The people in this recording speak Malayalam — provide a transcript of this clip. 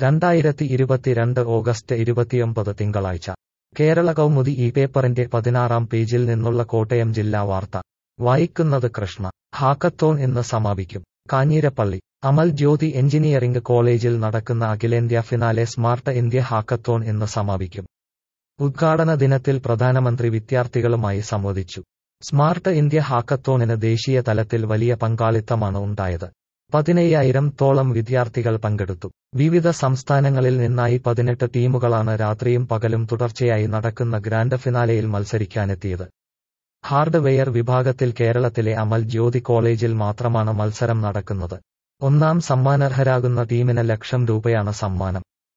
രണ്ടായിരത്തി ഇരുപത്തിരണ്ട് ഓഗസ്റ്റ് ഇരുപത്തിയൊമ്പത് തിങ്കളാഴ്ച കേരള കൗമുദി ഈ പേപ്പറിന്റെ പതിനാറാം പേജിൽ നിന്നുള്ള കോട്ടയം ജില്ലാ വാർത്ത വായിക്കുന്നത് കൃഷ്ണ ഹാക്കത്തോൺ ഇന്ന് സമാപിക്കും കാഞ്ഞിരപ്പള്ളി അമൽ ജ്യോതി എഞ്ചിനീയറിംഗ് കോളേജിൽ നടക്കുന്ന അഖിലേന്ത്യാ ഫിനാലെ സ്മാർട്ട് ഇന്ത്യ ഹാക്കത്തോൺ ഇന്ന് സമാപിക്കും ഉദ്ഘാടന ദിനത്തിൽ പ്രധാനമന്ത്രി വിദ്യാർത്ഥികളുമായി സംവദിച്ചു സ്മാർട്ട് ഇന്ത്യ ഹാക്കത്തോണിന് ദേശീയ തലത്തിൽ വലിയ പങ്കാളിത്തമാണ് ഉണ്ടായത് പതിനയ്യായിരം തോളം വിദ്യാർത്ഥികൾ പങ്കെടുത്തു വിവിധ സംസ്ഥാനങ്ങളിൽ നിന്നായി പതിനെട്ട് ടീമുകളാണ് രാത്രിയും പകലും തുടർച്ചയായി നടക്കുന്ന ഗ്രാൻഡ് ഫിനാലെയിൽ മത്സരിക്കാനെത്തിയത് ഹാർഡ്വെയർ വിഭാഗത്തിൽ കേരളത്തിലെ അമൽ ജ്യോതി കോളേജിൽ മാത്രമാണ് മത്സരം നടക്കുന്നത് ഒന്നാം സമ്മാനർഹരാകുന്ന ടീമിന് ലക്ഷം രൂപയാണ് സമ്മാനം